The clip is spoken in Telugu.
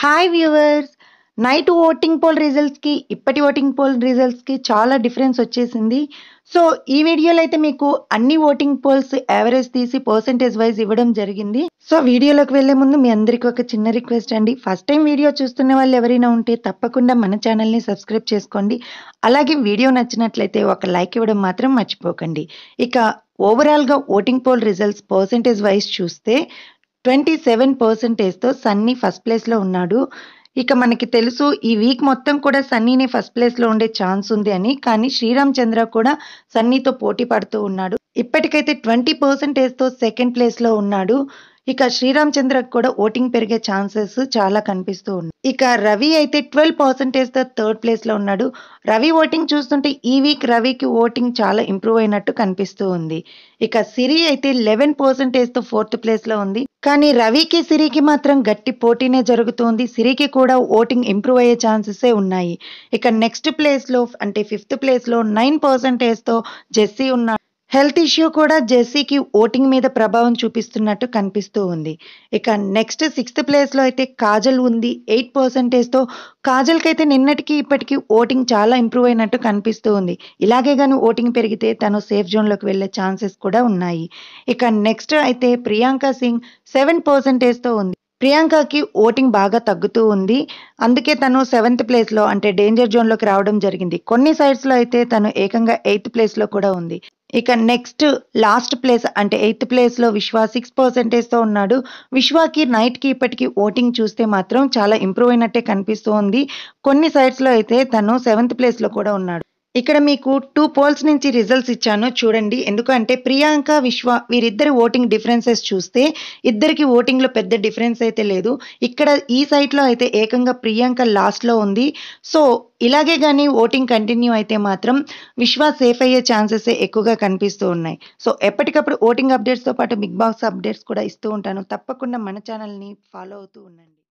hi viewers night voting poll రిజల్ట్స్కి ఇప్పటి ఓటింగ్ పోల్ రిజల్ట్స్కి చాలా డిఫరెన్స్ వచ్చేసింది సో ఈ వీడియోలో అయితే మీకు అన్ని ఓటింగ్ పోల్స్ యావరేజ్ తీసి పర్సంటేజ్ వైజ్ ఇవ్వడం జరిగింది సో వీడియోలోకి వెళ్లే ముందు మీ అందరికీ ఒక చిన్న రిక్వెస్ట్ అండి ఫస్ట్ టైం వీడియో చూస్తున్న వాళ్ళు ఎవరైనా ఉంటే తప్పకుండా మన ఛానల్ని సబ్స్క్రైబ్ చేసుకోండి అలాగే వీడియో నచ్చినట్లయితే ఒక లైక్ ఇవ్వడం మాత్రం మర్చిపోకండి ఇక ఓవరాల్గా voting poll results percentage wise చూస్తే ట్వంటీ సెవెన్ పర్సెంటేజ్తో సన్నీ ఫస్ట్ ప్లేస్లో ఉన్నాడు ఇక మనకి తెలుసు ఈ వీక్ మొత్తం కూడా సన్నీనే ఫస్ట్ ప్లేస్లో ఉండే ఛాన్స్ ఉంది అని కానీ శ్రీరామ్ చంద్ర కూడా సన్నీతో పోటీ పడుతూ ఉన్నాడు ఇప్పటికైతే ట్వంటీ పర్సెంటేజ్తో సెకండ్ ప్లేస్లో ఉన్నాడు ఇక శ్రీరామ్ చంద్రకు కూడా ఓటింగ్ పెరిగే ఛాన్సెస్ చాలా కనిపిస్తూ ఉన్నాయి ఇక రవి అయితే ట్వెల్వ్ పర్సెంటేజ్ తో థర్డ్ ప్లేస్ లో ఉన్నాడు రవి ఓటింగ్ చూస్తుంటే ఈ వీక్ రవికి ఓటింగ్ చాలా ఇంప్రూవ్ అయినట్టు కనిపిస్తూ ఉంది ఇక సిరి అయితే లెవెన్ పర్సెంటేజ్ తో ఫోర్త్ ప్లేస్ లో ఉంది కానీ రవికి సిరికి మాత్రం గట్టి పోటీనే జరుగుతుంది సిరికి కూడా ఓటింగ్ ఇంప్రూవ్ అయ్యే ఛాన్సెస్ ఉన్నాయి ఇక నెక్స్ట్ ప్లేస్ లో అంటే ఫిఫ్త్ ప్లేస్ లో నైన్ పర్సెంటేజ్ తో జెస్సీ ఉన్నాడు హెల్త్ ఇష్యూ కూడా జెస్సీకి ఓటింగ్ మీద ప్రభావం చూపిస్తున్నట్టు కనిపిస్తూ ఉంది ఇక నెక్స్ట్ సిక్స్త్ ప్లేస్లో అయితే కాజల్ ఉంది ఎయిట్ పర్సెంటేజ్తో కాజల్కి అయితే నిన్నటికి ఇప్పటికీ ఓటింగ్ చాలా ఇంప్రూవ్ అయినట్టు కనిపిస్తూ ఉంది ఇలాగే కానీ ఓటింగ్ పెరిగితే తను సేఫ్ జోన్లోకి వెళ్ళే ఛాన్సెస్ కూడా ఉన్నాయి ఇక నెక్స్ట్ అయితే ప్రియాంక సింగ్ సెవెన్ పర్సెంటేజ్తో ఉంది ప్రియాంకకి ఓటింగ్ బాగా తగ్గుతూ ఉంది అందుకే తను సెవెంత్ ప్లేస్లో అంటే డేంజర్ జోన్లోకి రావడం జరిగింది కొన్ని సైడ్స్లో అయితే తను ఏకంగా ఎయిత్ ప్లేస్లో కూడా ఉంది ఇక నెక్స్ట్ లాస్ట్ ప్లేస్ అంటే ఎయిత్ ప్లేస్లో విశ్వ సిక్స్ పర్సెంటేజ్తో ఉన్నాడు విశ్వాకి నైట్కి ఇప్పటికి ఓటింగ్ చూస్తే మాత్రం చాలా ఇంప్రూవ్ అయినట్టే కనిపిస్తూ ఉంది కొన్ని సైడ్స్లో అయితే తను సెవెంత్ ప్లేస్లో కూడా ఉన్నాడు ఇక్కడ మీకు టూ పోల్స్ నుంచి రిజల్ట్స్ ఇచ్చాను చూడండి ఎందుకంటే ప్రియాంక విశ్వ వీరిద్దరి ఓటింగ్ డిఫరెన్సెస్ చూస్తే ఇద్దరికి ఓటింగ్లో పెద్ద డిఫరెన్స్ అయితే లేదు ఇక్కడ ఈ సైట్లో అయితే ఏకంగా ప్రియాంక లాస్ట్లో ఉంది సో ఇలాగే కానీ ఓటింగ్ కంటిన్యూ అయితే మాత్రం విశ్వ సేఫ్ అయ్యే ఛాన్సెస్ ఎక్కువగా కనిపిస్తూ ఉన్నాయి సో ఎప్పటికప్పుడు ఓటింగ్ అప్డేట్స్తో పాటు బిగ్ బాక్స్ అప్డేట్స్ కూడా ఇస్తూ ఉంటాను తప్పకుండా మన ఛానల్ని ఫాలో అవుతూ ఉండండి